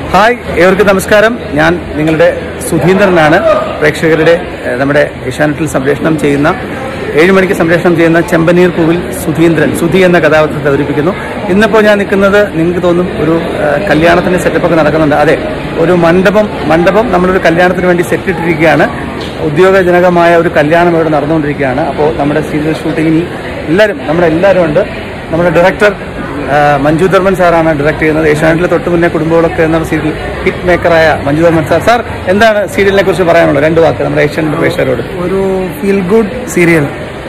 Hi ഏവർക്കും നമസ്കാരം ഞാൻ നിങ്ങളുടെ സുധീന്ദ്രനാണ് പ്രേക്ഷകരുടെ ഏഹ്, നമ്മുടെ ഏഷ്യാനെറ്റിൽ സംപ്രേഷണം ചെയ്യുന്ന ഏഴ് മണിക്ക് സംപ്രേഷണം ചെയ്യുന്ന ചെമ്പനീർ പൂവിൽ സുധീന്ദ്രൻ സുധി എന്ന കഥാപാത്രത്തെ അവതരിപ്പിക്കുന്നു ഇന്നിപ്പോൾ ഞാൻ നിൽക്കുന്നത് നിങ്ങൾക്ക് തോന്നും ഒരു ഏഹ്, കല്യാണത്തിന്റെ സെറ്റപ്പൊക്കെ നടക്കുന്നുണ്ട് അതെ ഒരു മണ്ഡപം മണ്ഡപം നമ്മളൊരു കല്യാണത്തിന് വേണ്ടി സെറ്റ് ഇട്ടിരിക്കുകയാണ് ഉദ്യോഗജനകമായ ഒരു കല്യാണം ഇവിടെ നടന്നുകൊണ്ടിരിക്കുകയാണ് അപ്പോൾ നമ്മുടെ സീരിയൽ ഷൂട്ടിങ്ങിൽ എല്ലാവരും നമ്മുടെ എല്ലാവരും ഉണ്ട് നമ്മുടെ ഡയറക്ടർ ആ, മഞ്ജു ധർമ്മൻ സാറാണ് ഡയറക്ട് ചെയ്യുന്നത് ഏഷ്യാനെറ്റിലെ തൊട്ട് മുന്നേ കുടുംബങ്ങളൊക്കെ എന്ന സീരിയൽ ഹിറ്റ് മേക്കറായ മഞ്ജു ധർമ്മൻ സാർ സാർ എന്താണ് സീരിയലിനെ കുറിച്ച് പറയാനുള്ളത് രണ്ട് വാക്ക് നമ്മുടെ ഏഷ്യാനെറ്റ് പ്രേക്ഷകരോട് ഒരു ഫീൽ ഗുഡ് സീരിയൽ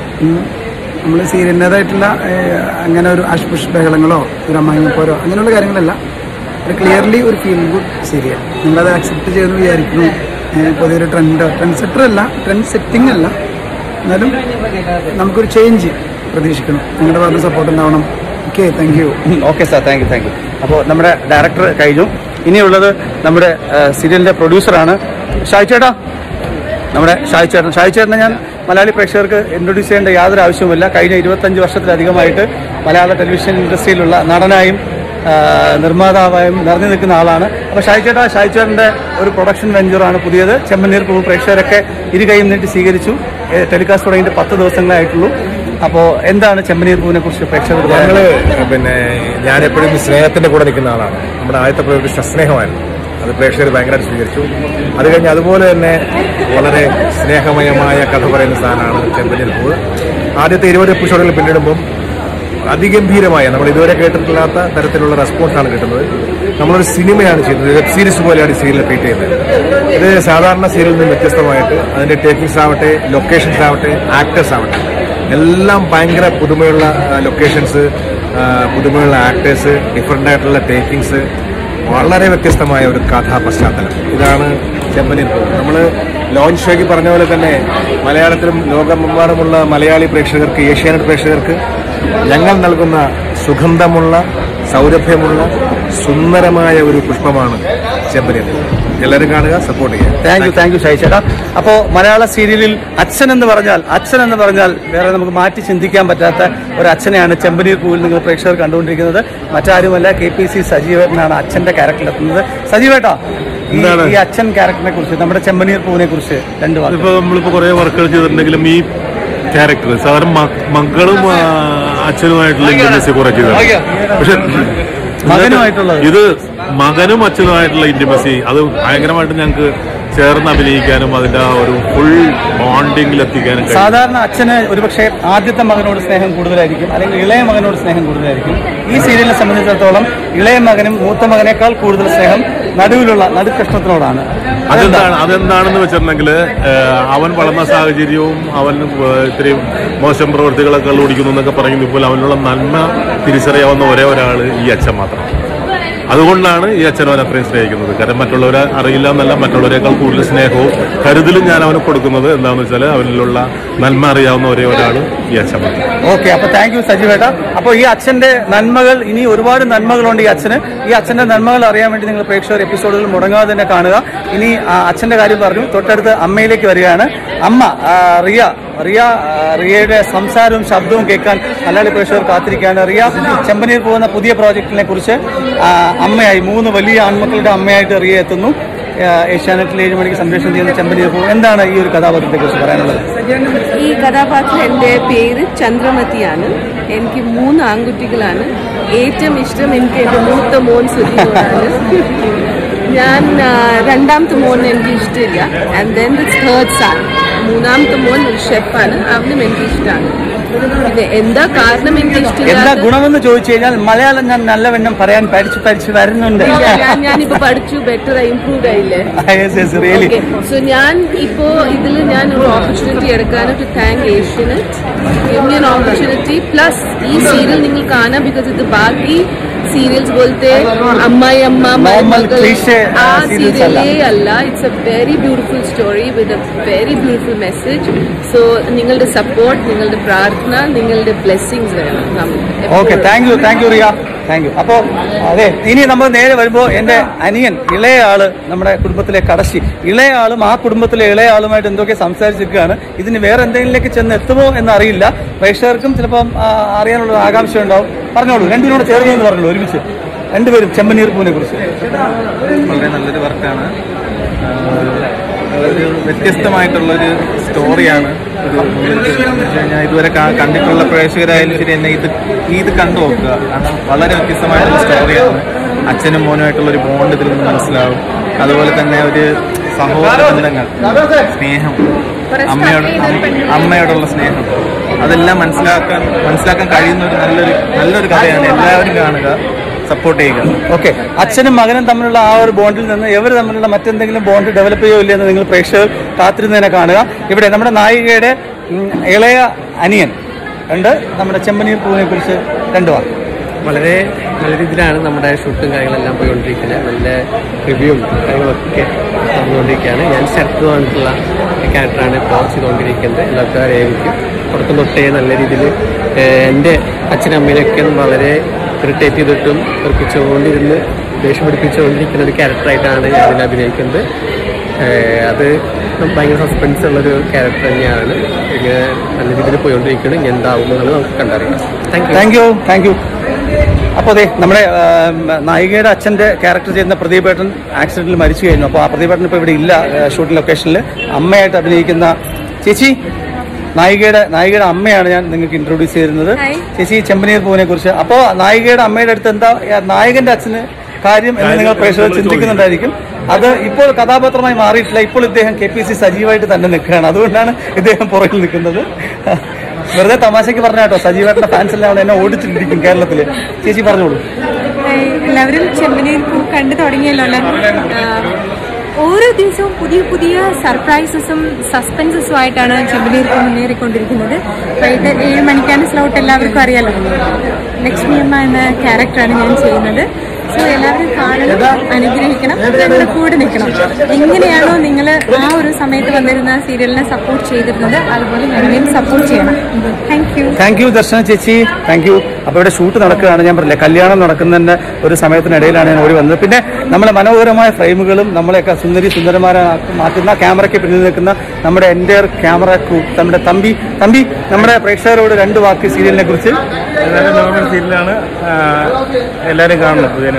നമ്മൾ സീരിയലിൻ്റെതായിട്ടുള്ള അങ്ങനെ ഒരു ആഷ്പുഷ് ബഹളങ്ങളോ ഒരു അമ്മായിപ്പോരോ അങ്ങനെയുള്ള കാര്യങ്ങളല്ല ഒരു ക്ലിയർലി ഒരു ഫീൽ ഗുഡ് സീരിയൽ നിങ്ങളത് അക്സെപ്റ്റ് ചെയ്തെന്ന് വിചാരിക്കുന്നു ഏഹ് പുതിയൊരു ട്രെൻഡ് ട്രെൻഡ് സെറ്റർ അല്ല ട്രെൻഡ് സെറ്റിംഗ് അല്ല എന്നാലും നമുക്കൊരു ചേഞ്ച് പ്രതീക്ഷിക്കണം നിങ്ങളുടെ ഭാഗത്ത് സപ്പോർട്ട് ഉണ്ടാവണം okay thank you okay sir thank you thank you അപ്പോൾ നമ്മുടെ ഡയറക്ടർ കഴിഞ്ഞു ഇനിയുള്ളത് നമ്മുടെ ആ, സീരിയലിന്റെ പ്രൊഡ്യൂസറാണ് ഷായ് ചേട്ടാ നമ്മുടെ ഷായ് ചേട്ടൻ ഷായ് ചേട്ടനെ ഞാൻ മലയാളി പ്രേക്ഷകർക്ക് ഇൻട്രൊഡ്യൂസ് ചെയ്യേണ്ട യാതൊരു ആവശ്യവുമില്ല കഴിഞ്ഞ ഇരുപത്തഞ്ച് വർഷത്തിലധികമായിട്ട് മലയാള ടെലിവിഷൻ ഇൻഡസ്ട്രിയിലുള്ള നടനായും ആ, നിർമ്മാതാവായും നിറഞ്ഞു നിൽക്കുന്ന ആളാണ് അപ്പോൾ ഷായ് ചേട്ടാ ഷായ് ചേട്ടൻ്റെ ഒരു പ്രൊഡക്ഷൻ വെഞ്ചറാണ് പുതിയത് ചെമ്മന്നീർ പൂവ് പ്രേക്ഷകരൊക്കെ ഇരു കൈയും നീട്ടി സ്വീകരിച്ചു ഏ, ടെലികാസ്റ്റ് തുടങ്ങിയിട്ട് പത്ത് ദിവസങ്ങളായിട്ടുള്ളൂ അപ്പോൾ എന്താണ് ചെമ്മനീർ പൂവിനെ കുറിച്ച് പ്രേക്ഷകർ ഞങ്ങള് പിന്നെ ഞാൻ എപ്പോഴും സ്നേഹത്തിന്റെ കൂടെ നിൽക്കുന്ന ആളാണ് നമ്മുടെ ആദ്യത്തെ പ്രവൃത്തി സസ്നേഹമായിരുന്നു അത് പ്രേക്ഷകർ ഭയങ്കരമായിട്ട് സ്വീകരിച്ചു അത് കഴിഞ്ഞ് അതുപോലെ തന്നെ വളരെ സ്നേഹമയമായ കഥ പറയുന്ന സാധനമാണ് ചെമ്പനിൽ പൂവ് ആദ്യത്തെ ഇരുപത് എപ്പിസോഡുകൾ പിന്നിടുമ്പം അതിഗംഭീരമായ നമ്മൾ ഇതുവരെ കേട്ടിട്ടില്ലാത്ത തരത്തിലുള്ള റെസ്പോൺസാണ് കിട്ടുന്നത് നമ്മളൊരു സിനിമയാണ് ചെയ്യുന്നത് വെബ് സീരീസ് പോലെയാണ് ഈ സീരിയൽ ട്രീറ്റ് ചെയ്യുന്നത് ഇത് സാധാരണ സീരിയലിൽ നിന്ന് വ്യത്യസ്തമായിട്ട് അതിന്റെ ടേക്കിങ്സ് ആവട്ടെ ലൊക്കേഷൻസ് ആവട്ടെ ആക്ടേഴ്സ് ആവട്ടെ എല്ലാം ഭയങ്കര പുതുമയുള്ള ലൊക്കേഷൻസ് പുതുമയുള്ള ആക്ടേഴ്സ് ഡിഫറെൻ്റ് ആയിട്ടുള്ള ടേക്കിങ്സ് വളരെ വ്യത്യസ്തമായ ഒരു കഥാ പശ്ചാത്തലം ഇതാണ് ചെമ്പനീർ നമ്മൾ ലോഞ്ച് ഷോയ്ക്ക് പറഞ്ഞ പോലെ തന്നെ മലയാളത്തിലും ലോകമെമ്പാടുമുള്ള മലയാളി പ്രേക്ഷകർക്ക് ഏഷ്യാനെറ്റ് പ്രേക്ഷകർക്ക് ഞങ്ങൾ നൽകുന്ന സുഗന്ധമുള്ള സൗരഭ്യമുള്ള സുന്ദരമായ ഒരു പുഷ്പമാണ് ചെമ്പനീർ എല്ലാവരും കാണുക സപ്പോർട്ട് ചെയ്യുക thank you thank you Shayi ചേട്ടാ അപ്പോ മലയാള സീരിയലിൽ അച്ഛൻ എന്ന് പറഞ്ഞാൽ അച്ഛൻ എന്ന് പറഞ്ഞാൽ വേറെ നമുക്ക് മാറ്റി ചിന്തിക്കാൻ പറ്റാത്ത ഒരു അച്ഛനെയാണ് ചെമ്പനീർ പൂവിൽ നിങ്ങൾ പ്രേക്ഷകർ കണ്ടുകൊണ്ടിരിക്കുന്നത് മറ്റാരുമല്ല കെ പി സി സജീവേട്ടനാണ് അച്ഛന്റെ ക്യാരക്ടർ എത്തുന്നത് സജീവേട്ടാ ഈ- എന്താണ്? ഈ അച്ഛൻ ക്യാരക്ടറിനെ കുറിച്ച് നമ്മുടെ ചെമ്പനീർ പൂവിനെ കുറിച്ച് രണ്ട് വാക്ക് ഇപ്പൊ നമ്മളിപ്പോ കുറെ വർക്കുകൾ ചെയ്തിട്ടുണ്ടെങ്കിലും ഈ ക്യാരക്ടർ സാധാരണ മ- മക്കളും ആ, അച്ഛനുമായിട്ടുള്ള ഇന്റിമസി കുറെ ചെയ്തിട്ടുണ്ട് പക്ഷെ മകനുമായിട്ടുള്ളത്? ഇത് മകനും അച്ഛനുമായിട്ടുള്ള ഇന്റിമസി അത് ഭയങ്കരമായിട്ട് ഞങ്ങൾക്ക് ചേർന്ന് അഭിനയിക്കാനും അതിന്റെ ആ ഒരു ഫുൾ ബോണ്ടിങ്ങിൽ എത്തിക്കാനും കഴിയും സാധാരണ അച്ഛന് ഒരുപക്ഷെ ആദ്യത്തെ മകനോട് സ്നേഹം കൂടുതലായിരിക്കും അല്ലെങ്കിൽ ഇളയ മകനോട് സ്നേഹം കൂടുതലായിരിക്കും ഈ സീരിയലിനെ സംബന്ധിച്ചിടത്തോളം ഇളയ മകനും മൂത്ത മകനേക്കാൾ കൂടുതൽ സ്നേഹം നടുവിലുള്ള നടുക്കഷ്ണത്തിനോടാണ് അതെന്താണ് അതെന്താണെന്ന് വെച്ചിട്ടുണ്ടെങ്കിൽ അവൻ വളർന്ന സാഹചര്യവും അവൻ ഏഹ്, ഇത്തിരി മോശം പ്രവൃത്തികളൊക്കെ ഓടിക്കുന്നു എന്നൊക്കെ പറയുന്നത് ഇപ്പോൾ അവനുള്ള നന്മ തിരിച്ചറിയാവുന്ന ഒരേ ഒരാൾ ഈ അച്ഛൻ മാത്രം അതുകൊണ്ടാണ് ഈ അച്ഛൻ അവൻ അത്രയും സ്നേഹിക്കുന്നത് കാരണം മറ്റുള്ളവരെ അറിയില്ല എന്നല്ല മറ്റുള്ളവരെക്കാൾ കൂടുതൽ സ്നേഹവും കരുതലും ഞാൻ അവന് കൊടുക്കുന്നത് എന്താണെന്ന് വെച്ചാൽ അവനിലുള്ള നന്മ അറിയാവുന്ന ഒരേ ഒരാൾ ഈ അച്ഛൻ മാത്രം ഓക്കെ അപ്പൊ താങ്ക് യു സജീവേട്ട അപ്പൊ ഈ അച്ഛന്റെ നന്മകൾ ഇനി ഒരുപാട് നന്മകളുണ്ട് ഈ അച്ഛന് ഈ അച്ഛന്റെ നന്മകൾ അറിയാൻ വേണ്ടി നിങ്ങൾ പ്രേക്ഷകർ എപ്പിസോഡുകൾ മുടങ്ങാതെ തന്നെ കാണുക ഇനി ആ അച്ഛന്റെ കാര്യം പറഞ്ഞു തൊട്ടടുത്ത് അമ്മയിലേക്ക് വരികയാണ് അമ്മ ആ, റിയ റിയ ആ, റിയയുടെ സംസാരവും ശബ്ദവും കേൾക്കാൻ മലയാളി പ്രേക്ഷകർ കാത്തിരിക്കുകയാണ് റിയ ചെമ്പനീർ പോകുന്ന പുതിയ പ്രോജക്റ്റിനെ കുറിച്ച് ആ, അമ്മയായി മൂന്ന് വലിയ ആൺമക്കളുടെ അമ്മയായിട്ട് റിയ എത്തുന്നു ആ, ഏഷ്യാനെറ്റിൽ ഏഴ് മണിക്ക് സംപ്രേഷണം ചെയ്യുന്ന ചെമ്പനീർ പൂ എന്താണ് ഈ ഒരു കഥാപാത്രത്തെ കുറിച്ച് പറയാനുള്ളത് ഈ കഥാപാത്രം എൻ്റെ പേര് ചന്ദ്രമതിയാണ് എനിക്ക് മൂന്ന് ആൺകുട്ടികളാണ് ഏറ്റവും ഇഷ്ടം എനിക്ക് എൻ്റെ മൂത്ത മോൻ സുധീനോടാണ് ഞാൻ ആ, രണ്ടാമത്തെ മോൻ എനിക്ക് ഇഷ്ടമില്ല and then this third son മൂന്നാമത്തെ മോൻ ഒരു ഷെഫാണ് അവനും എനിക്ക് ഇഷ്ടമാണ് ഇത് എന്താ കാരണം എനിക്ക് എന്താ ഇഷ്ടമില്ല ഗുണമെന്ന് ചോദിച്ചു കഴിഞ്ഞാൽ മലയാളം ഞാൻ നല്ലവണ്ണം പറയാൻ പഠിച്ചു പഠിച്ചു വരുന്നുണ്ട് ഞാനിപ്പോ പഠിച്ചു ബെറ്റർ ഇംപ്രൂവ് ആയില്ലേ Yes, yes, really. സോ ഞാൻ ഇപ്പോ ഇതിൽ ഞാൻ ഒരു ഓപ്പർച്യൂണിറ്റി എടുക്കാൻ to thank Asianet union opportunity plus ഈ സീരിയൽ നിങ്ങൾ കാണാം ബിക്കോസ് ഇത് ബാക്കി സീരിയൽസ് പോലത്തെ അമ്മായി അമ്മ Normal മരുമകൾ cliche, ആ uh, serials അല്ല. സീരിയലേ അല്ല it's a very beautiful story with a very beautiful message so നിങ്ങളുടെ സപ്പോർട്ട് നിങ്ങളുടെ പ്രാർത്ഥന നിങ്ങളുടെ ബ്ലെസ്സിങ്സ് വേണം നമ്മൾ ഓക്കെ എപ്പോഴും. Thank you thank you Riya thank you അപ്പോ അതെ ഇനി നമ്മൾ നേരെ വരുമ്പോ എന്റെ അനിയൻ ഇളയ ആള് നമ്മുടെ കുടുംബത്തിലെ കടശി ഇളയ ആളും ആ കുടുംബത്തിലെ ഇളയ ആളുമായിട്ട് എന്തൊക്കെ സംസാരിച്ചിരിക്കുകയാണ് ഇതിന് വേറെ എന്തെങ്കിലേക്ക് ചെന്ന് എത്തുമോ എന്ന് അറിയില്ല പ്രേക്ഷകർക്കും ചിലപ്പം ആ, അറിയാനുള്ള ഒരു ആകാംക്ഷ ഉണ്ടാവും പറഞ്ഞോളൂ രണ്ടിനോട് ചേർന്ന് എന്ന് പറഞ്ഞോളൂ ഒരുമിച്ച് രണ്ടുപേരും ചെമ്പനീർ പൂവിനെ കുറിച്ച് വളരെ നല്ലൊരു വർക്കാണ് ഒരു വ്യത്യസ്തമായിട്ടുള്ളൊരു സ്റ്റോറിയാണ് ഇത് ഞാൻ ഇതുവരെ കാ- കണ്ടിട്ടുള്ള പ്രേക്ഷകരായാലും ശരി എന്നെ ഇത് ഈ ഇത് കണ്ടു നോക്കുക കാരണം വളരെ വ്യത്യസ്തമായിട്ടുള്ള സ്റ്റോറിയാണ് അച്ഛനും മോനുമായിട്ടുള്ള ഒരു ബോണ്ട് ഇതിൽ നിന്ന് മനസ്സിലാവും അതുപോലെ തന്നെ ഒരു സഹോദര ബന്ധങ്ങൾ സ്നേഹം അമ്മയോട് അമ്മ- അമ്മയോടുള്ള സ്നേഹം അതെല്ലാം മനസ്സിലാക്കാൻ മനസ്സിലാക്കാൻ കഴിയുന്ന ഒരു നല്ലൊരു നല്ലൊരു കഥയാണ് എല്ലാവരും കാണുക സപ്പോർട്ട് ചെയ്യുക ഓക്കെ അച്ഛനും മകനും തമ്മിലുള്ള ആ ഒരു ബോണ്ടിൽ നിന്ന് ഇവർ തമ്മിലുള്ള മറ്റെന്തെങ്കിലും ബോണ്ട് ഡെവലപ്പ് ചെയ്യോ ഇല്ലെന്ന് നിങ്ങൾ പ്രേക്ഷകർ കാത്തിരുന്നതിനെ കാണുക ഇവിടെ നമ്മുടെ നായികയുടെ ഉം, ഇളയ അനിയൻ ഉണ്ട് നമ്മുടെ ചെമ്പനീർ പൂവിനെ കുറിച്ച് രണ്ടു വാക്ക് വളരെ നല്ല രീതിയിലാണ് നമ്മുടെ ഷൂട്ടും കാര്യങ്ങളെല്ലാം പോയിക്കൊണ്ടിരിക്കുന്നത് നല്ല റിവ്യൂവും കാര്യങ്ങളൊക്കെ നടന്നുകൊണ്ടിരിക്കുകയാണ് ഞാൻ ശരത്ത് പറഞ്ഞിട്ടുള്ള ക്യാരക്ടറാണ് ഇപ്പോൾ ചെയ്തുകൊണ്ടിരിക്കുന്നത് എല്ലാവർക്കും അറിയായിരിക്കും തുടക്കം തൊട്ടേ നല്ല രീതിയിൽ എൻ്റെ അച്ഛനമ്മേനെയൊക്കെ വളരെ ഇറിറ്റേറ്റ് ചെയ്തിട്ടും വെറുപ്പിച്ചുകൊണ്ടിരുന്ന് ദേഷ്യം പിടിപ്പിച്ചുകൊണ്ടിരിക്കുന്ന ഒരു ക്യാരക്ടറായിട്ടാണ് ഞാൻ ഇതിൽ അഭിനയിക്കുന്നത് ഏഹ് അത് ഭയങ്കര സസ്പെൻസ് ഉള്ളൊരു ക്യാരക്ടർ തന്നെയാണ് ഇങ്ങനെ നല്ല രീതിയിൽ പോയിക്കൊണ്ടിരിക്കുന്നത് ഇനി എന്താവും എന്നുള്ളത് നമുക്ക് കണ്ടറിയാം thank you thank you thank you അപ്പോൾ അതെ നമ്മുടെ ആ, നായികയുടെ അച്ഛന്റെ ക്യാരക്ടർ ചെയ്യുന്ന പ്രദീപേട്ടൻ ആക്സിഡന്റിൽ മരിച്ചു കഴിഞ്ഞു അപ്പോൾ ആ പ്രദീപേട്ടൻ ഇപ്പോൾ ഇവിടെ ഇല്ല ഷൂട്ടിംഗ് ലൊക്കേഷനിൽ അമ്മയായിട്ട് അഭിനയിക്കുന്ന ചേച്ചി നായികയുടെ നായികയുടെ അമ്മയാണ് ഞാൻ നിങ്ങൾക്ക് ഇൻട്രൊഡ്യൂസ് ചെയ്തിരുന്നത് ചേച്ചി ചെമ്പനീർ പൂവിനെ കുറിച്ച് അപ്പോൾ നായികയുടെ അമ്മയുടെ അടുത്ത് എന്താ ആ, നായകന്റെ അച്ഛന് കാര്യം എന്ന് നിങ്ങൾ പ്രേക്ഷകർ ചിന്തിക്കുന്നുണ്ടായിരിക്കും അത് ഇപ്പോൾ കഥാപാത്രമായി മാറിയിട്ടില്ല ഇപ്പോൾ ഇദ്ദേഹം കെ പി സി സജീവമായിട്ട് തന്നെ നിൽക്കുകയാണ് അതുകൊണ്ടാണ് ഇദ്ദേഹം പുറകിൽ നിൽക്കുന്നത് വെറുതെ തമാശയ്ക്ക് പറഞ്ഞ കേട്ടോ സജീവായിട്ടുള്ള ഫാൻസ് എല്ലാം എന്നെ ഓടിച്ചിട്ടിരിക്കും കേരളത്തില് ചേച്ചി പറഞ്ഞോളൂ എല്ലാവരും ചെമ്പനീർ പൂ കണ്ടു തുടങ്ങിയല്ലോ അല്ലേ ആ, ഓരോ ദിവസവും പുതിയ പുതിയ സർപ്രൈസസും സസ്പെൻസസും ആയിട്ടാണ് ചെമ്പനീർ പൂ മുന്നേറിക്കൊണ്ടിരിക്കുന്നത് വൈകിട്ട് ഏഴ് മണിക്കാണ് സ്ലോട്ട് എല്ലാവർക്കും അറിയാലോ ലക്ഷ്മി അമ്മ എന്ന ക്യാരക്ടറാണ് ഞാൻ ചെയ്യുന്നത് സോ എല്ലാവരും കാണണം അനുഗ്രഹിക്കണം ഞങ്ങളുടെ കൂടെ നിൽക്കണം എങ്ങനെയാണോ നിങ്ങൾ ആ ഒരു സമയത്ത് വന്നിരുന്ന സീരിയലിനെ സപ്പോർട്ട് ചെയ്തിരുന്നത് അതുപോലെ ഞങ്ങളെയും സപ്പോർട്ട് ചെയ്യണം thank you thank you Darshana ചേച്ചി താങ്ക് യു അപ്പൊ ഇവിടെ ഷൂട്ട് നടക്കുകയാണ് ഞാൻ പറഞ്ഞില്ലേ കല്യാണം നടക്കുന്നതിന്റെ ഒരു സമയത്തിനിടയിലാണ് ഞാൻ ഓടി വന്നത് പിന്നെ നമ്മളെ മനോഹരമായ ഫ്രെയിമുകളും നമ്മളെയൊക്കെ സുന്ദരി സുന്ദരന്മാരാക്കി മാറ്റുന്ന ക്യാമറയ്ക്ക് പിന്നിൽ നിൽക്കുന്ന നമ്മുടെ എൻ്റെ ക്യാമറ ക്രൂ നമ്മുടെ തമ്പി തമ്പി നമ്മുടെ പ്രേക്ഷകരോട് രണ്ട് വാക്ക് സീരിയലിനെ കുറിച്ച് വളരെ നോർമൽ സീരിയലാണ് എല്ലാവരും കാണണം പുതിയ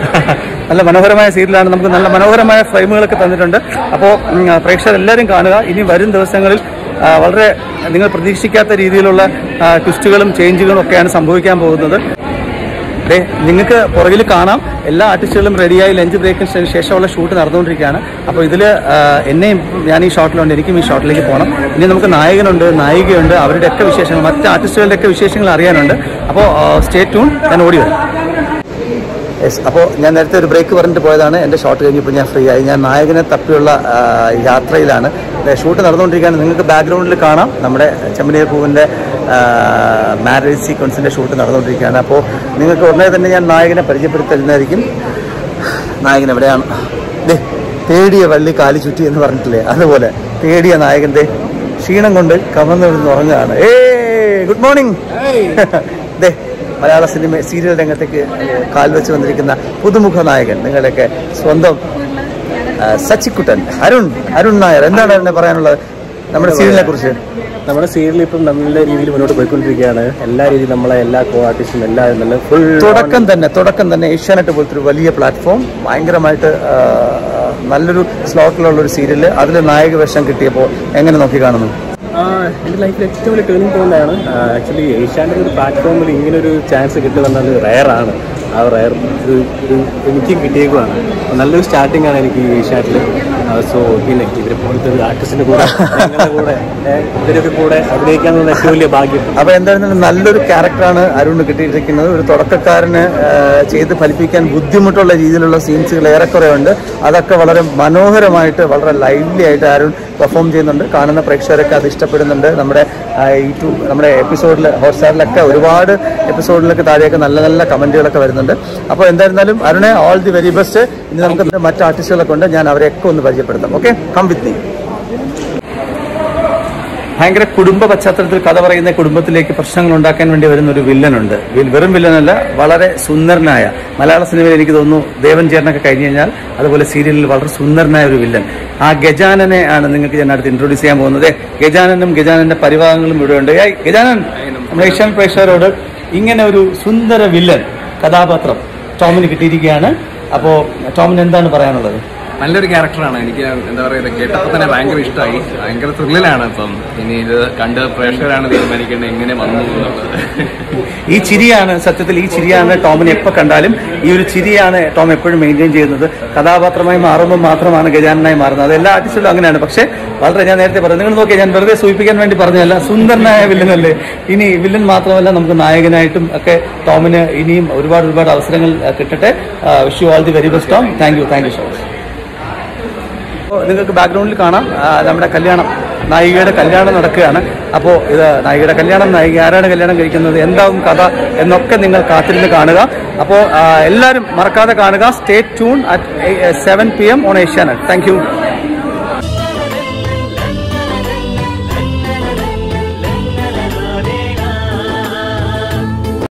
നല്ല മനോഹരമായ സീരിയലാണ് നമുക്ക് നല്ല മനോഹരമായ ഫ്രെയിമുകളൊക്കെ തന്നിട്ടുണ്ട് അപ്പോൾ പ്രേക്ഷകർ എല്ലാവരും കാണുക ഇനി വരും ദിവസങ്ങളിൽ ആ, വളരെ നിങ്ങൾ പ്രതീക്ഷിക്കാത്ത രീതിയിലുള്ള ആ, ട്വിസ്റ്റുകളും ചേഞ്ചുകളും ഒക്കെയാണ് സംഭവിക്കാൻ പോകുന്നത് ദേ നിങ്ങൾക്ക് പുറകിൽ കാണാം എല്ലാ ആർട്ടിസ്റ്റുകളും റെഡിയായി ലഞ്ച് ബ്രേക്കിന് ശേഷമുള്ള ഷൂട്ട് നടന്നുകൊണ്ടിരിക്കുകയാണ് അപ്പോൾ ഇതിൽ എന്നെയും ഞാൻ ഈ ഷോട്ടിലുണ്ട് എനിക്കും ഈ ഷോട്ടിലേക്ക് പോകണം ഇനി നമുക്ക് നായകനുണ്ട് നായികയുണ്ട് അവരുടെയൊക്കെ വിശേഷങ്ങൾ മറ്റ് ആർട്ടിസ്റ്റുകളുടെയൊക്കെ വിശേഷങ്ങൾ അറിയാനുണ്ട് അപ്പോൾ സ്റ്റേ ട്യൂൺ ഞാൻ ഓടി വരാം യെസ് അപ്പോൾ ഞാൻ നേരത്തെ ഒരു ബ്രേക്ക് പറഞ്ഞിട്ട് പോയതാണ് എൻ്റെ ഷോട്ട് കഴിഞ്ഞപ്പോൾ ഞാൻ ഫ്രീ ആയി ഞാൻ നായകനെ തപ്പിയുള്ള ആ, യാത്രയിലാണ് ഷൂട്ട് നടന്നുകൊണ്ടിരിക്കുകയാണ് നിങ്ങൾക്ക് ബാക്ക്ഗ്രൗണ്ടിൽ കാണാം നമ്മുടെ ചെമ്പനീർ പൂവിൻ്റെ മാരേജ് സീക്വൻസിൻ്റെ ഷൂട്ട് നടന്നുകൊണ്ടിരിക്കുകയാണ് അപ്പോൾ നിങ്ങൾക്ക് ഉടനെ തന്നെ ഞാൻ നായകനെ പരിചയപ്പെടുത്തരുന്നതായിരിക്കും നായകൻ എവിടെയാണ് ദേ തേടിയ വള്ളി കാലി ചുറ്റി എന്ന് പറഞ്ഞിട്ടില്ലേ അതുപോലെ തേടിയ നായകൻ ദേ ക്ഷീണം കൊണ്ട് കമന്ന് വിടുന്ന് ഉറങ്ങുകയാണ് ഏ ഗുഡ് മോർണിംഗ് ദേ മലയാള സിനിമ സീരിയൽ രംഗത്തേക്ക് കാൽ വെച്ച് വന്നിരിക്കുന്ന പുതുമുഖ നായകൻ നിങ്ങളുടെയൊക്കെ സ്വന്തം ആ, സച്ചിക്കുട്ടൻ അരുൺ അരുൺ നായർ എന്താണ് അരുണെ പറയാനുള്ളത് നമ്മുടെ സീരിയലിനെ കുറിച്ച് നമ്മുടെ സീരിയൽ ഇപ്പം നല്ല രീതിയിൽ മുന്നോട്ട് പോയിക്കൊണ്ടിരിക്കുകയാണ് എല്ലാ രീതിയിലും നമ്മളെ എല്ലാ കോ ആർട്ടിസ്റ്റും എല്ലാവരും നല്ല ഫുൾ തുടക്കം തന്നെ തുടക്കം തന്നെ ഏഷ്യാനെറ്റ് പോലത്തെ ഒരു വലിയ പ്ലാറ്റ്ഫോം ഭയങ്കരമായിട്ട് ആ, നല്ലൊരു സ്ലോട്ടിലുള്ള ഒരു സീരിയൽ അതിൽ നായക വേഷം കിട്ടിയപ്പോൾ എങ്ങനെ നോക്കി കാണുന്നു എൻ്റെ ലൈഫിൽ ഏറ്റവും വലിയ ടേണിംഗ് പോയിന്റ് ആണ് ആക്ച്വലി ഏഷ്യാൻ്റെ ഒരു പ്ലാറ്റ്ഫോമിൽ ഇങ്ങനെ ഒരു ചാൻസ് കിട്ടുക എന്നാൽ റയറാണ് ആ റയർ ഇത് ഇത് എനിക്കും കിട്ടിയേക്കുവാണ് അപ്പോൾ നല്ലൊരു സ്റ്റാർട്ടിംഗ് ആണ് എനിക്ക് ഈ ഏഷ്യാറ്റിൽ സോ പിന്നെ ഇവരെ പോലത്തെ ഒരു ആർട്ടിസ്റ്റിൻ്റെ കൂടെ ഞങ്ങളുടെ കൂടെ ഏഹ്, ഇവരൊക്കെ കൂടെ അഭിനയിക്കാനുള്ള ഏറ്റവും വലിയ ഭാഗ്യം അപ്പൊ എന്തായിരുന്നാലും നല്ലൊരു ക്യാരക്ടറാണ് അരുണ് കിട്ടിയിരിക്കുന്നത് ഒരു തുടക്കക്കാരന് ആ, ചെയ്ത് ഫലിപ്പിക്കാൻ ബുദ്ധിമുട്ടുള്ള രീതിയിലുള്ള സീൻസുകൾ ഏറെക്കുറെ ഉണ്ട് അതൊക്കെ വളരെ മനോഹരമായിട്ട് വളരെ ലൈവ്ലി ആയിട്ട് അരുൺ പെർഫോം ചെയ്യുന്നുണ്ട് കാണുന്ന പ്രേക്ഷകരൊക്കെ അത് ഇഷ്ടപ്പെടുന്നുണ്ട് നമ്മുടെ ആ, യൂട്യൂബ് നമ്മുടെ എപ്പിസോഡിൽ ഹോട്ട്സ്റ്റാറിലൊക്കെ ഒരുപാട് എപ്പിസോഡിലൊക്കെ താഴെയൊക്കെ നല്ല നല്ല കമന്റുകളൊക്കെ വരുന്നുണ്ട് അപ്പോൾ എന്തായിരുന്നാലും അരുണെ ഓൾ ദി വെരി ബെസ്റ്റ് ഇനി നമുക്ക് മറ്റ് ആർട്ടിസ്റ്റുകളൊക്കെ ഉണ്ട് ഞാൻ അവരെയൊക്കെ ഒന്ന് പരിചയപ്പെടുത്താം ഓക്കെ കം വിത്ത് മീ ഭയങ്കര കുടുംബ പശ്ചാത്തലത്തിൽ കഥ പറയുന്ന കുടുംബത്തിലേക്ക് പ്രശ്നങ്ങൾ ഉണ്ടാക്കാൻ വേണ്ടി വരുന്ന ഒരു വില്ലനുണ്ട് വിൽ- വെറും വില്ലനല്ല വളരെ സുന്ദരനായ മലയാള സിനിമയിൽ എനിക്ക് തോന്നുന്നു ദേവൻ ചേട്ടനൊക്കെ കഴിഞ്ഞു കഴിഞ്ഞാൽ അതുപോലെ സീരിയലിൽ വളരെ സുന്ദരനായ ഒരു വില്ലൻ ആ ഗജാനനെ ആണ് നിങ്ങൾക്ക് ഞാൻ അടുത്ത് ഇൻട്രൊഡ്യൂസ് ചെയ്യാൻ പോകുന്നത് ഗജാനനും ഗജാനന്റെ പരിഭാഗങ്ങളും ഇവിടെ ഉണ്ട് ഏയ് ഗജാനൻ നമ്മുടെ ഏഷ്യൻ പ്രേക്ഷകരോട് ഇങ്ങനെ ഒരു സുന്ദര വില്ലൻ കഥാപാത്രം ടോമിന് കിട്ടിയിരിക്കുകയാണ് അപ്പോൾ ടോമിന് എന്താണ് പറയാനുള്ളത് നല്ലൊരു ക്യാരക്ടറാണ് എനിക്ക് എന്താ പറയുക കേട്ടപ്പോൾ തന്നെ ഭയങ്കര ഇഷ്ടമായി ഭയങ്കര ത്രില്ലിലാണ് ഇപ്പം ഇനി ഇത് കണ്ട് പ്രേക്ഷകരാണ് തീരുമാനിക്കേണ്ടത് എങ്ങനെ വന്നു എന്നുള്ളത് ഈ ചിരിയാണ് സത്യത്തിൽ ഈ ചിരിയാണ് ടോമിനെ എപ്പോൾ കണ്ടാലും ഈ ഒരു ചിരിയാണ് ടോം എപ്പോഴും മെയിൻറ്റെയിൻ ചെയ്യുന്നത് കഥാപാത്രമായി മാറുമ്പോൾ മാത്രമാണ് ഗജാനനായി മാറുന്നത് അത് എല്ലാ ആർട്ടിസ്റ്റിലും അങ്ങനെയാണ് പക്ഷേ വളരെ ഞാൻ നേരത്തെ പറഞ്ഞു നിങ്ങൾ നോക്കിയാൽ ഞാൻ വെറുതെ സൂചിപ്പിക്കാൻ വേണ്ടി പറഞ്ഞതല്ല സുന്ദരനായ വില്ലനല്ലേ ഇനി വില്ലൻ മാത്രമല്ല നമുക്ക് നായകനായിട്ടും ഒക്കെ ടോമിന് ഇനിയും ഒരുപാട് ഒരുപാട് അവസരങ്ങൾ ആ, കിട്ടട്ടെ wish you all the very best Tom thank you thank you so much അപ്പോൾ നിങ്ങൾക്ക് ബാക്ക്ഗ്രൗണ്ടിൽ കാണാം ആ, നമ്മുടെ കല്യാണം നായികയുടെ കല്യാണം നടക്കുകയാണ് അപ്പോൾ ഇത് നായികയുടെ കല്യാണം നായിക ആരാണ് കല്യാണം കഴിക്കുന്നത് എന്താവും കഥ എന്നൊക്കെ നിങ്ങൾ കാത്തിരുന്ന് കാണുക അപ്പോൾ എല്ലാവരും മറക്കാതെ കാണുക stay tune at seven P M on Asianet thank U